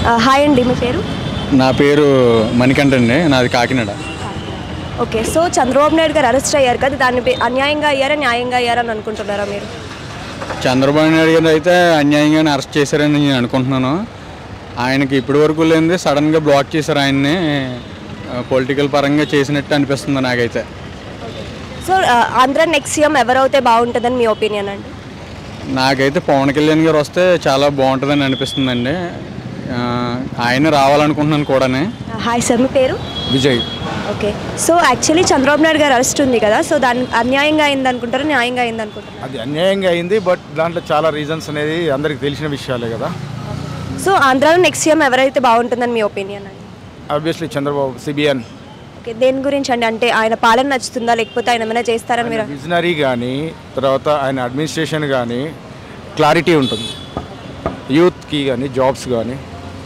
Hi అండి మీ పేరు నా పేరు మణికంఠ అండి నాది Kakinada okay so Chandrababu Naidu garu arrest అయ్యారు కదా దాన్ని బే- అన్యాయంగా అయ్యారా న్యాయంగా అయ్యారా అని అనుకుంటున్నారా మీరు చంద్రబాబు నాయుడు గారు అయితే అన్యాయంగానే అరెస్ట్ చేశారని నేను అనుకుంటున్నాను ఆయనకి ఇప్పటి వరకు లేనిది సడన్గా బ్లాక్ చేశారు ఆయన్ని పొలిటికల్ పరంగా చేసినట్టు అనిపిస్తుంది నాకైతే సో ఆ, ఆంధ్ర నెక్స్ట్ సీఎం ఎవరైతే బాగుంటుందని మీ ఒపీనియన్ అండి నాకైతే పవన్ కళ్యాణ్ గారు వస్తే చాలా బాగుంటుందని అనిపిస్తుందండి ఆ, ఆయన రావాలనుకుంటున్నాను కూడానే హాయ్ సార్ మీ పేరు Vijay okay so actually Chandrababu Naidu garu arrest ఉంది కదా సో దాని అన్యాయంగా అయింది అనుకుంటారా న్యాయంగా అయింది అనుకుంటారా అది అన్యాయంగా అయింది బట్ దాంట్లో చాలా రీజన్స్ అనేది అందరికి తెలిసిన విషయాలే కదా సో ఆంధ్రాలో నెక్స్ట్ సీఎం ఎవరైతే బాగుంటుందని మీ ఒపీనియన్ అండి ఆబ్వియస్లీ చంద్రబాబు సిబిఎన్ ఓకే దేని గురించి అండి అంటే ఆయన పాలన నచ్చుతుందా లేకపోతే ఆయన ఏమైనా చేస్తారని మీరు విజనరీ కానీ తర్వాత ఆయన అడ్మినిస్ట్రేషన్ కానీ క్లారిటీ ఉంటుంది యూత్కి కానీ జాబ్స్ కానీ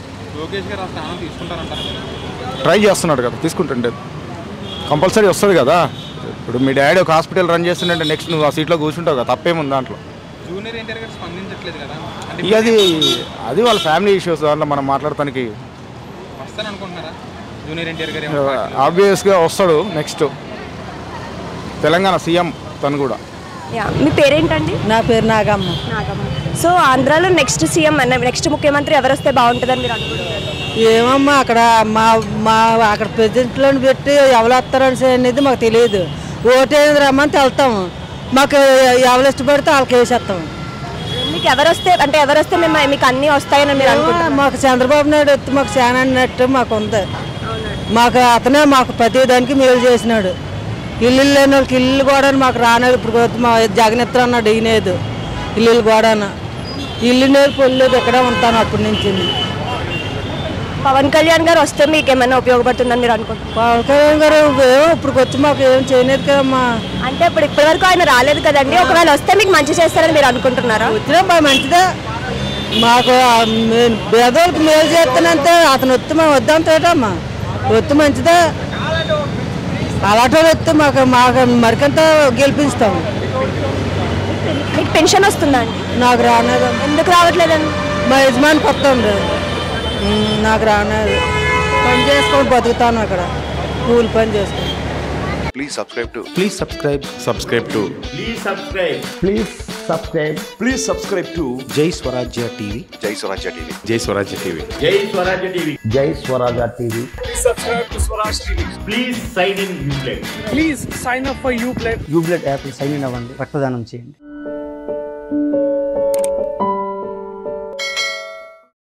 ట్రై చేస్తున్నాడు కదా తీసుకుంటుండే కంపల్సరీ వస్తుంది కదా ఇప్పుడు మీ డాడీ ఒక హాస్పిటల్ రన్ చేస్తుంటే నెక్స్ట్ నువ్వు ఆ సీట్లో కూర్చుంటావు కదా తప్పేముంది దాంట్లో జూనియర్ ఎన్టీఆర్ గారు స్పందించట్లేదు కదా అంటే ఇక అది అది వాళ్ళ ఫ్యామిలీ ఇష్యూస్ దాంట్లో మనం మాట్లాడటానికి వస్తాను అనుకుంటున్నారా జూనియర్ ఎన్టీఆర్ గారు ఏమో ఆబ్వియస్గా వస్తాడు నెక్స్ట్ తెలంగాణ సీఎం తను కూడా యా మీ పేరేంటండి నా పేరు నాగమ్మ నాగమ్మ సో ఆంధ్రాలో నెక్స్ట్ సీఎం నెక్స్ట్ ముఖ్యమంత్రి ఎవరు వస్తే బాగుంటుందని మీరు అనుకుంటున్నారు ఏమమ్మా అక్కడ మా మా అక్కడ ప్రెసిడెంట్లో పెట్టి ఎవరు వస్తారని అనేది మాకు తెలియదు ఓటేది రమ్మని వెళ్తాము మాకు ఎవరు ఇష్టపడితే వాళ్ళకి వేసేస్తాం మీకు ఎవరు వస్తే అంటే ఎవరు వస్తే మేము మీకు అన్నీ వస్తాయని మీరు అనుకుంటున్నారు మాకు చంద్రబాబు నాయుడు వస్తే మాకు చాలా అన్నట్టు మాకు ఉంది మాకు అతనే మాకు ప్రతి దానికి మేలు చేసినాడు ఇల్లు లేని వాళ్ళకి ఇల్లు కూడా మాకు రాలేదు ఇప్పుడు కొత్త మా జగనెత్త అన్నాడు ఈయనేదు ఇల్లు కూడా ఇల్లు నేరు పొల్లేదు ఇక్కడే ఉంటాను అప్పటి నుంచి పవన్ కళ్యాణ్ గారు వస్తే మీకు ఏమైనా ఉపయోగపడుతుందని మీరు అనుకుంటున్నారు పవన్ కళ్యాణ్ గారు ఏమో ఇప్పుడు వచ్చి మాకు ఏం చేయలేదు కదమ్మా అంటే ఇప్పుడు ఇప్పటివరకు ఆయన రాలేదు కదండి ఒకవేళ వస్తే మీకు మంచి చేస్తారని మీరు అనుకుంటున్నారా వచ్చినా బాగా మంచిదే మాకు ఆ మే- పేదోళ్ళకి మేలు చేస్తానంటే అతను వస్తే మేము వద్దాం తోటమ్మా వస్తే మంచిదే అలాంటి వాళ్ళు వస్తే మాకు మాకు మరికంత గెలిపిస్తాం మీకు పెన్షన్ వస్తుందా అండి నాకు రానేది ఎందుకు రావట్లేదండి మా యజమాని కొత్త ఉంది ఉమ్, నాకు రానేది పని చేసుకొని బతుకుతాను అక్కడ కూలి పని చేసుకొని Please subscribe to Please subscribe. Subscribe to Please subscribe to Jai Swarajya TV. Jai Swarajya TV. Jai Swarajya TV. యూబ్లెట్ యాప్ సైన్ ఇన్ అవ్వండి రక్తదానం చేయండి